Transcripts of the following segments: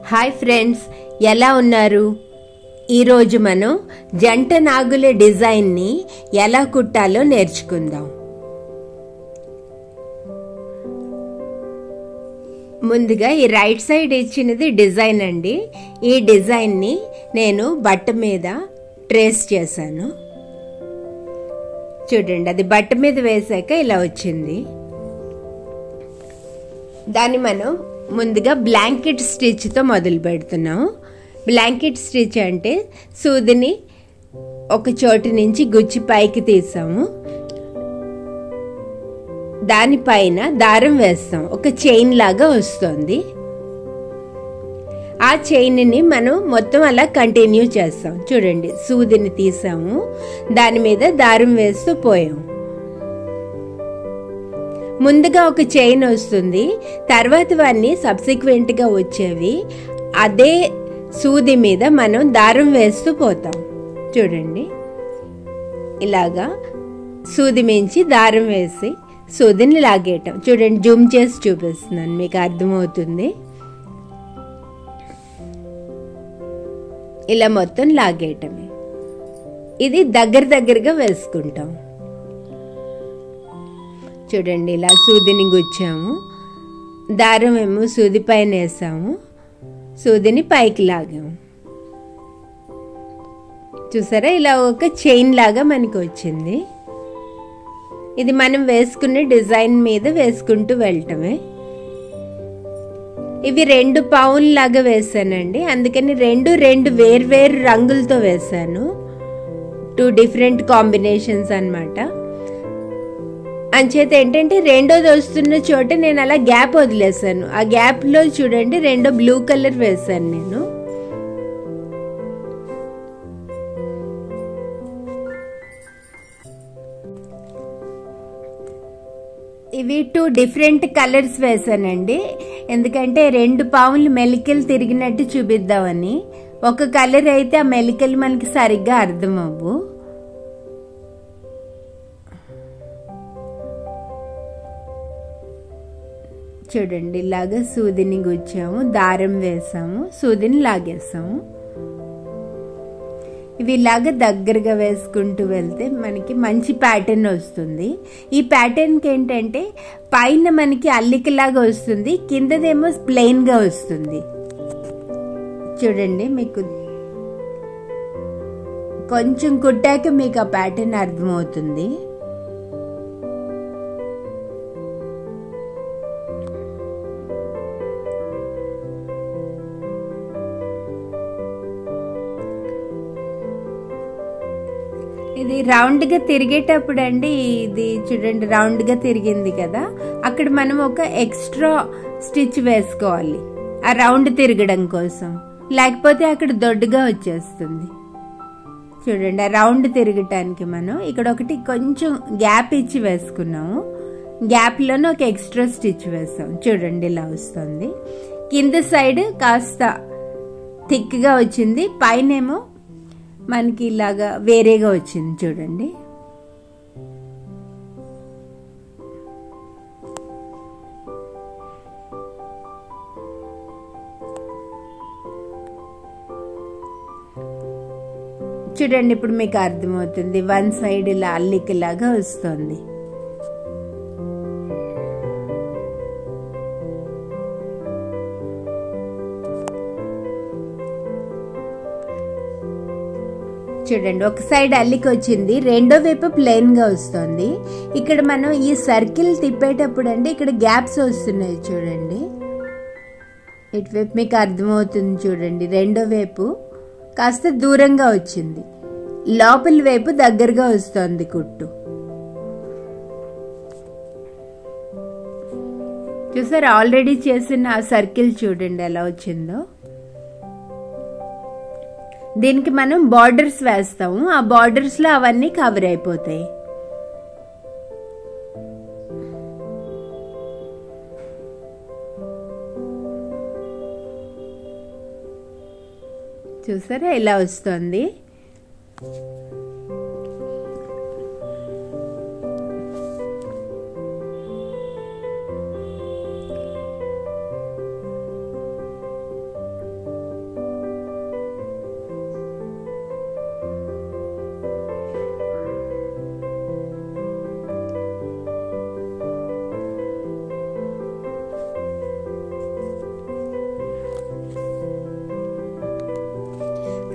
hi friends ఎలా ఉన్నారు ఈరోజు మనం జంట నాగుల డిజైన్ని ఎలా కుట్టాలో నేర్చుకుందాం ముందుగా ఈ రైట్ సైడ్ ఇచ్చినది డిజైన్ అండి ఈ డిజైన్ని నేను బట్ట మీద ట్రేస్ చేశాను చూడండి అది బట్ట మీద వేసాక ఇలా వచ్చింది దాన్ని మనం ముందుగా బ్లాంకెట్ స్టిచ్తో మొదలు పెడుతున్నాం బ్లాంకెట్ స్టిచ్ అంటే సూదిని ఒక చోటు నుంచి గుచ్చి పైకి తీసాము దానిపైన దారం వేస్తాం ఒక చైన్ లాగా వస్తుంది ఆ చైన్ని మనం మొత్తం అలా కంటిన్యూ చేస్తాం చూడండి సూదిని తీసాము దాని మీద దారం వేస్తూ పోయాం ముందుగా ఒక చైన్ వస్తుంది తర్వాతవన్నీ సబ్సిక్వెంట్గా వచ్చేవి అదే సూది మీద మనం దారం వేస్తూ పోతాం చూడండి ఇలాగా సూది మించి దారం వేసి సూదిని లాగేయటం చూడండి జూమ్ చేసి చూపిస్తున్నాను మీకు అర్థమవుతుంది ఇలా మొత్తం లాగేయటమే ఇది దగ్గర దగ్గరగా వేసుకుంటాం చూడండి ఇలా సూదిని గుచ్చాము దారం ఏమో సూది పైన వేసాము సూదిని పైకి లాగాము చూసారా ఇలా ఒక చైన్ లాగా మనకి వచ్చింది ఇది మనం వేసుకునే డిజైన్ మీద వేసుకుంటూ వెళ్ళటమే ఇవి రెండు పౌన్ లాగా వేసానండి అందుకని రెండు రెండు వేర్వేరు రంగులతో వేసాను టూ డిఫరెంట్ కాంబినేషన్స్ అనమాట అంచేత ఏంటంటే రెండోది వస్తున్న చోట నేను అలా గ్యాప్ వదిలేసాను ఆ గ్యాప్లో చూడండి రెండో బ్లూ కలర్ వేసాను నేను ఇవి టూ డిఫరెంట్ కలర్స్ వేసానండి ఎందుకంటే రెండు పావులు మెలికలు తిరిగినట్టు చూపిద్దామని ఒక కలర్ అయితే ఆ మెలికలు మనకి సరిగ్గా అర్థం అవ్వు చూడండి ఇలాగా సూదిని గుచ్చాము దారం వేసాము సూదిని లాగేసాము ఇవి ఇలాగ దగ్గరగా వేసుకుంటూ వెళ్తే మనకి మంచి ప్యాటర్న్ వస్తుంది ఈ ప్యాటర్న్కి ఏంటంటే పైన మనకి అల్లికలాగా వస్తుంది కిందదేమో ప్లెయిన్గా వస్తుంది చూడండి మీకు కొంచెం కుట్టాక మీకు ఆ ప్యాటర్న్ అర్థమవుతుంది ఇది రౌండ్గా తిరిగేటప్పుడు అండి ఇది చూడండి రౌండ్గా తిరిగింది కదా అక్కడ మనం ఒక ఎక్స్ట్రా స్టిచ్ వేసుకోవాలి ఆ రౌండ్ తిరగడం కోసం లేకపోతే అక్కడ దొడ్డుగా వచ్చేస్తుంది చూడండి ఆ రౌండ్ తిరగటానికి మనం ఇక్కడ ఒకటి కొంచెం గ్యాప్ ఇచ్చి వేసుకున్నాము గ్యాప్లోనే ఒక ఎక్స్ట్రా స్టిచ్ వేసాం చూడండి ఇలా వస్తుంది కింద సైడ్ కాస్త థిక్గా వచ్చింది పైనేమో మనకి ఇలాగా వేరేగా వచ్చింది చూడండి చూడండి ఇప్పుడు మీకు అర్థమవుతుంది వన్ సైడ్ ఇలా అల్లికలాగా వస్తుంది చూడండి ఒక సైడ్ అల్లికి వచ్చింది రెండో వైపు ప్లెయిన్గా వస్తుంది ఇక్కడ మనం ఈ సర్కిల్ తిప్పేటప్పుడు అండి ఇక్కడ గ్యాప్స్ వస్తున్నాయి చూడండి ఇటువైపు మీకు అర్థమవుతుంది చూడండి రెండో వైపు కాస్త దూరంగా వచ్చింది లోపల వైపు దగ్గరగా వస్తుంది కుట్టు చూసారు ఆల్రెడీ చేసిన ఆ సర్కిల్ చూడండి ఎలా వచ్చిందో దీనికి మనం బార్డర్స్ వేస్తాము ఆ బార్డర్స్లో అవన్నీ కవర్ అయిపోతాయి చూసారా ఇలా వస్తుంది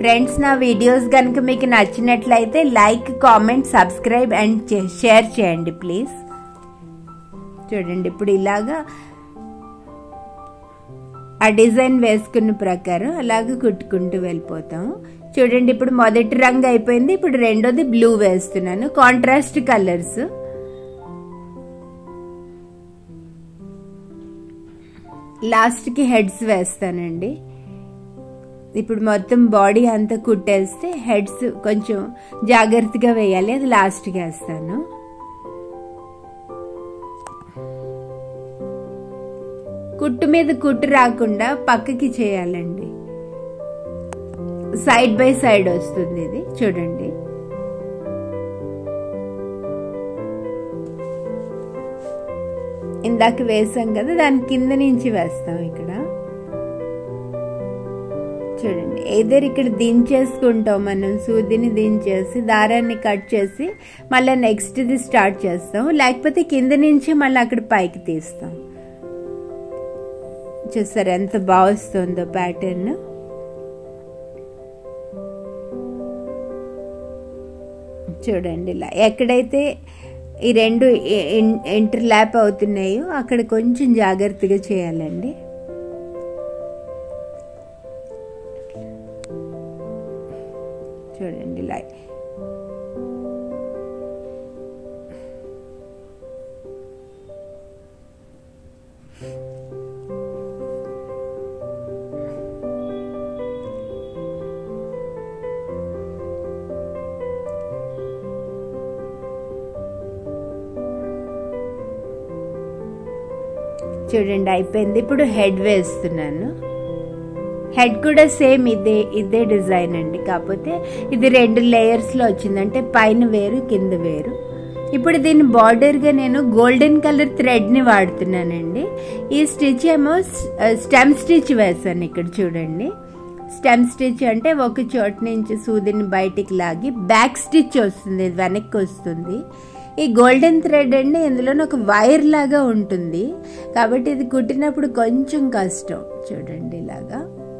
ఫ్రెండ్స్ నా వీడియోస్ కనుక మీకు నచ్చినట్లయితే like comment subscribe and share చేయండి ప్లీజ్ చూడండి ఇప్పుడు ఇలాగా ఆ డిజైన్ వేసుకున్న ప్రకారం అలాగ కుట్టుకుంటూ వెళ్ళిపోతాం చూడండి ఇప్పుడు మొదటి రంగు అయిపోయింది ఇప్పుడు రెండోది బ్లూ వేస్తున్నాను కాంట్రాస్ట్ కలర్స్ లాస్ట్కి హెడ్స్ వేస్తానండి ఇప్పుడు మొత్తం బాడీ అంతా కుట్టేస్తే హెడ్స్ కొంచెం జాగ్రత్తగా వేయాలి అది లాస్ట్కి వేస్తాను కుట్టు మీద కుట్టు రాకుండా పక్కకి చేయాలండి సైడ్ బై సైడ్ వస్తుంది ఇది చూడండి ఇందాక వేసాం కదా దాని కింద నుంచి వేస్తాం ఇక్కడ చూడండి ఏదర్ ఇక్కడ దించేసుకుంటాం మనం సూదిని దించేసి దారాన్ని కట్ చేసి మళ్ళీ నెక్స్ట్ది స్టార్ట్ చేస్తాం లేకపోతే కింద నుంచి మళ్ళీ అక్కడ పైకి తీస్తాం చూసారు ఎంత బాగా వస్తుందో ప్యాటర్న్ చూడండి ఇలా ఎక్కడైతే ఈ రెండు ఇంటర్ ల్యాప్ అవుతున్నాయో అక్కడ కొంచెం జాగ్రత్తగా చేయాలండి చూడండి ఇలా చూడండి అయిపోయింది ఇప్పుడు హెడ్ వేస్తున్నాను హెడ్ కూడా సేమ్ ఇదే ఇదే డిజైన్ అండి కాకపోతే ఇది రెండు లేయర్స్లో వచ్చింది అంటే పైన వేరు కింద వేరు ఇప్పుడు దీని బార్డర్గా నేను గోల్డెన్ కలర్ థ్రెడ్ని వాడుతున్నానండి ఈ స్టిచ్ ఏమో స్టెమ్ స్టిచ్ వేసాను ఇక్కడ చూడండి స్టెమ్ స్టిచ్ అంటే ఒక చోట నుంచి సూదిని బయటికి లాగి బ్యాక్ స్టిచ్ వస్తుంది వెనక్కి వస్తుంది ఈ గోల్డెన్ థ్రెడ్ అండి ఇందులో ఒక వైర్ లాగా ఉంటుంది కాబట్టి ఇది కుట్టినప్పుడు కొంచెం కష్టం చూడండి ఇలాగా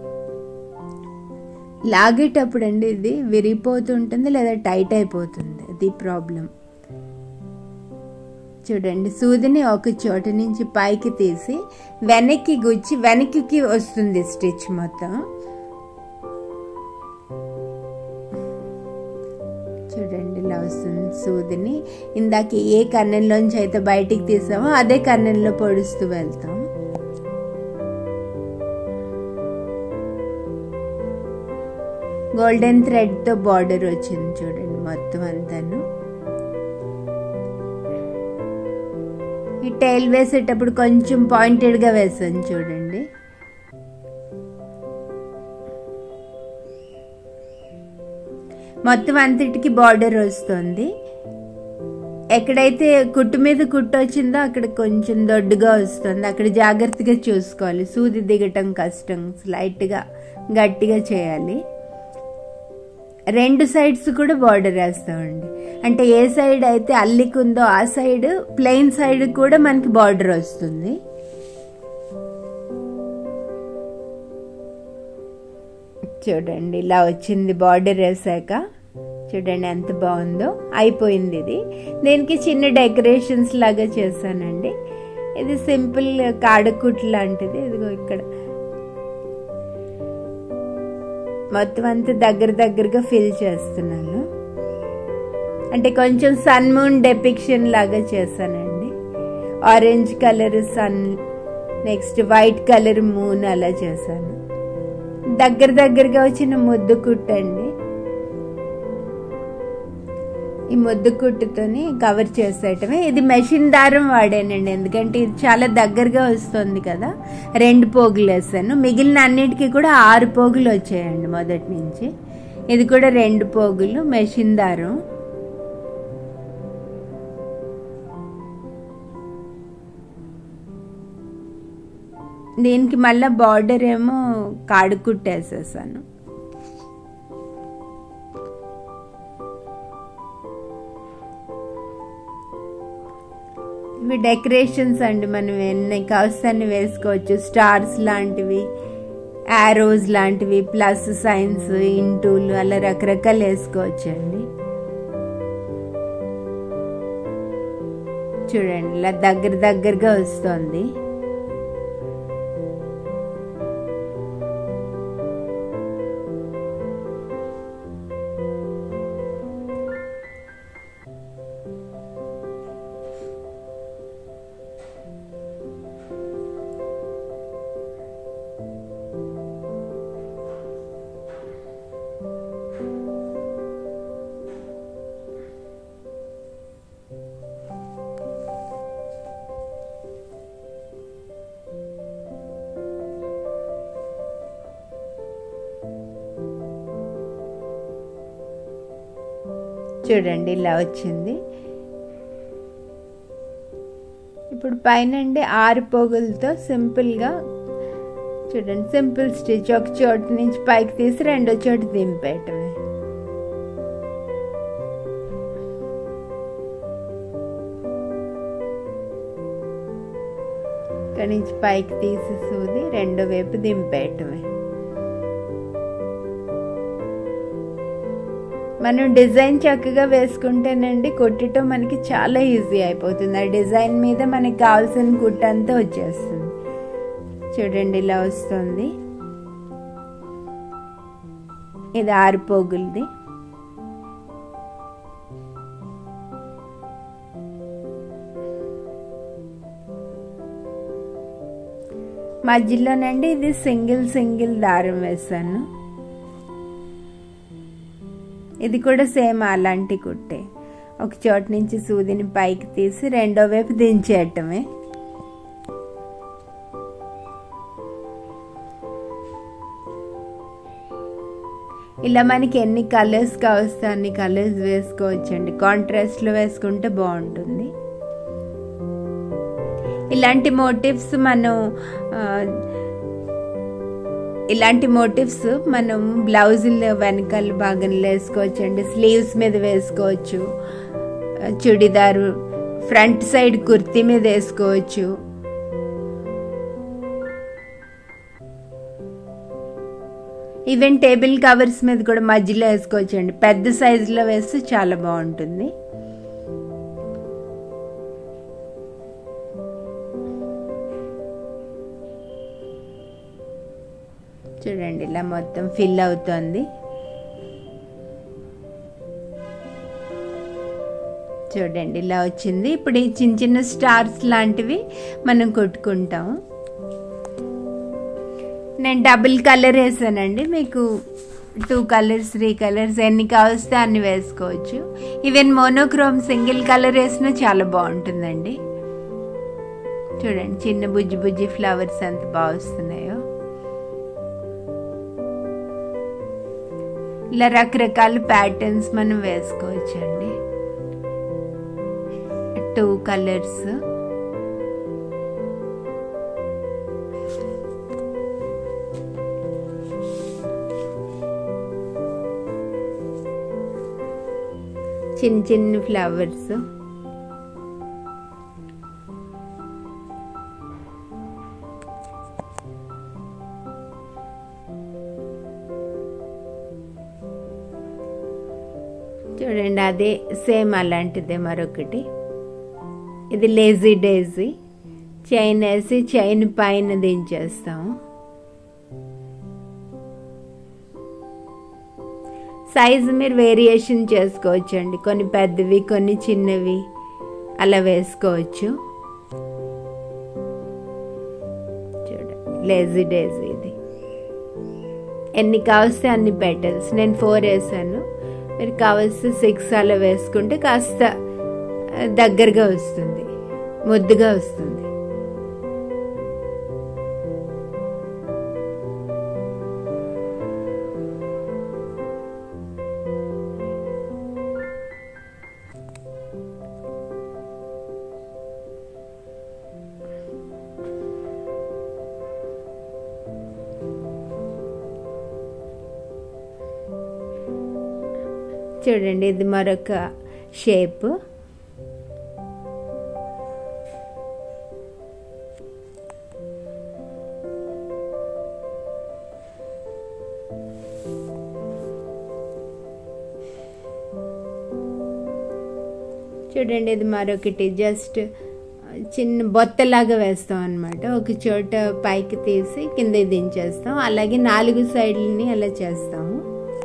లాగేటప్పుడు అండి ఇది విరిగిపోతుంటుంది లేదా టైట్ అయిపోతుంది అది ప్రాబ్లం చూడండి సూదిని ఒక చోట నుంచి పైకి తీసి వెనక్కి గుచ్చి వెనక్కి వస్తుంది స్టిచ్ మొత్తం చూడండి ఇలా వస్తుంది సూదిని ఇందాక ఏ కన్నెంలోంచి అయితే బయటికి తీసామో అదే కన్నెంలో పొడుస్తూ వెళ్తాం గోల్డెన్ థ్రెడ్తో బార్డర్ వచ్చింది చూడండి మొత్తం అంతాను ఈ టైల్ వేసేటప్పుడు కొంచెం పాయింటెడ్గా వేసాను చూడండి మొత్తం అంతటికి బార్డర్ వస్తుంది ఎక్కడైతే కుట్టు మీద కుట్టు వచ్చిందో అక్కడ కొంచెం దొడ్డుగా వస్తుంది అక్కడ జాగ్రత్తగా చూసుకోవాలి సూది దిగటం కష్టం లైట్గా గట్టిగా చేయాలి రెండు సైడ్స్ కూడా బార్డర్ వేస్తామండి అంటే ఏ సైడ్ అయితే అల్లికుందో ఆ సైడ్ ప్లెయిన్ సైడ్ కూడా మనకి బార్డర్ వస్తుంది చూడండి ఇలా వచ్చింది బార్డర్ వేసాక చూడండి ఎంత బాగుందో అయిపోయింది ఇది దీనికి చిన్న డెకరేషన్స్ లాగా చేశానండి ఇది సింపుల్ కాడకుట్ లాంటిది ఇదిగో ఇక్కడ మొత్తం అంతా దగ్గర దగ్గరగా ఫిల్ చేస్తున్నాను అంటే కొంచెం సన్ మూన్ డెపిక్షన్ లాగా చేశానండి orange colour sun next white colour moon అలా చేశాను దగ్గర దగ్గరగా వచ్చిన ముద్దు కుట్టండి ఈ ముద్దు కుట్టుతోని కవర్ చేసేయటమే ఇది మెషిన్ దారం వాడానండి ఎందుకంటే ఇది చాలా దగ్గరగా వస్తుంది కదా రెండు పోగులు వేసాను మిగిలిన అన్నిటికీ కూడా ఆరు పోగులు వచ్చాయండి మొదటి నుంచి ఇది కూడా రెండు పోగులు మెషిన్ దారం దీనికి మళ్ళీ బార్డర్ ఏమో కాడు కుట్టేసేసాను ఇవి డెకరేషన్స్ అండి మనం ఎన్ని కావస్తాన్ని వేసుకోవచ్చు స్టార్స్ లాంటివి యారోస్ లాంటివి ప్లస్ సైన్స్ ఇంటూలు అలా రకరకాలు వేసుకోవచ్చండి చూడండి ఇలా దగ్గర దగ్గరగా వస్తుంది చూడండి ఇలా వచ్చింది ఇప్పుడు పైనండి ఆరు పోగులతో సింపుల్గా చూడండి సింపుల్ స్టిచ్ ఒక చోటు నుంచి పైకి తీసి రెండో చోటు దింపేయటమే ఇక్కడ నుంచి పైకి తీసి సూది రెండో వైపు దింపేయటమే మనం డిజైన్ చక్కగా వేసుకుంటేనండి కుట్టడం మనకి చాలా ఈజీ అయిపోతుంది ఆ డిజైన్ మీద మనకి కావాల్సిన కుట్ట అంతా వచ్చేస్తుంది చూడండి ఇలా వస్తుంది ఇది ఆరు పోగులది మధ్యలోనండి ఇది సింగిల్ సింగిల్ దారం వేసాను ఇది కూడా సేమ్ అలాంటి కుట్టే ఒక చోట నుంచి సూదిని పైకి తీసి రెండో వైపు దించేయటమే ఇలా మనకి ఎన్ని కలర్స్ కావస్తే అన్ని కలర్స్ వేసుకోవచ్చండి కాంట్రాస్ట్లో వేసుకుంటే బాగుంటుంది ఇలాంటి మోటివ్స్ మనం ఇలాంటి మోటివ్స్ మనం బ్లౌజులు వెనకాల భాగంలో వేసుకోవచ్చండి స్లీవ్స్ మీద వేసుకోవచ్చు చుడిదారు ఫ్రంట్ సైడ్ కుర్తీ మీద వేసుకోవచ్చు ఈవెన్ టేబుల్ కవర్స్ మీద కూడా మధ్యలో వేసుకోవచ్చండి పెద్ద సైజులో వేస్తే చాలా బాగుంటుంది చూడండి ఇలా మొత్తం ఫిల్ అవుతుంది చూడండి ఇలా వచ్చింది ఇప్పుడు ఈ చిన్న చిన్న స్టార్స్ లాంటివి మనం కొట్టుకుంటాం నేను డబుల్ కలర్ వేసానండి మీకు టూ కలర్స్ త్రీ కలర్స్ ఎన్ని కావస్తే అన్ని వేసుకోవచ్చు ఈవెన్ మోనోక్రోమ్ సింగిల్ కలర్ వేసినా చాలా బాగుంటుందండి చూడండి చిన్న బుజ్జి బుజ్జి ఫ్లవర్స్ ఎంత బాగా వస్తున్నాయో ఇలా రకరకాల ప్యాటర్న్స్ మనం వేసుకోవచ్చండి టూ కలర్స్ చిన్న చిన్న ఫ్లవర్స్ చూడండి అదే సేమ్ అలాంటిదే మరొకటి ఇది లేజీ డేజీ చైన్ వేసి చైన్ పైన దించేస్తాము సైజు మీరు వేరియేషన్ చేసుకోవచ్చండి కొన్ని పెద్దవి కొన్ని చిన్నవి అలా వేసుకోవచ్చు చూడండి లేజీ డేజీ ఇది ఎన్ని కావస్తే అన్ని పెటల్స్ నేను ఫోర్ వేసాను మీరు కావాల్సి సిక్స్ అలా వేసుకుంటే కాస్త దగ్గరగా వస్తుంది ముద్దుగా వస్తుంది చూడండి ఇది మరొక షేప్ చూడండి ఇది మరొకటి జస్ట్ చిన్న బొత్తలాగా వేస్తాం అనమాట ఒక చోట పైకి తీసి కింద దించేస్తాం అలాగే నాలుగు సైడ్లని అలా చేస్తాము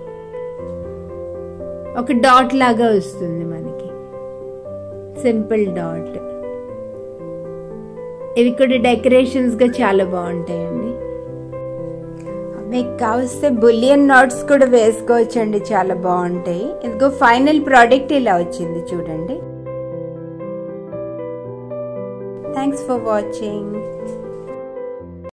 ఒక డాట్ లాగా వస్తుంది మనకి సింపుల్ డాట్ ఇవి కూడా డెకరేషన్స్గా చాలా బాగుంటాయండి మీకు కావస్తే బులియన్ నాట్స్ కూడా వేసుకోవచ్చండి చాలా బాగుంటాయి ఇదిగో ఫైనల్ ప్రోడక్ట్ ఇలా వచ్చింది చూడండి థ్యాంక్స్ ఫర్ వాచింగ్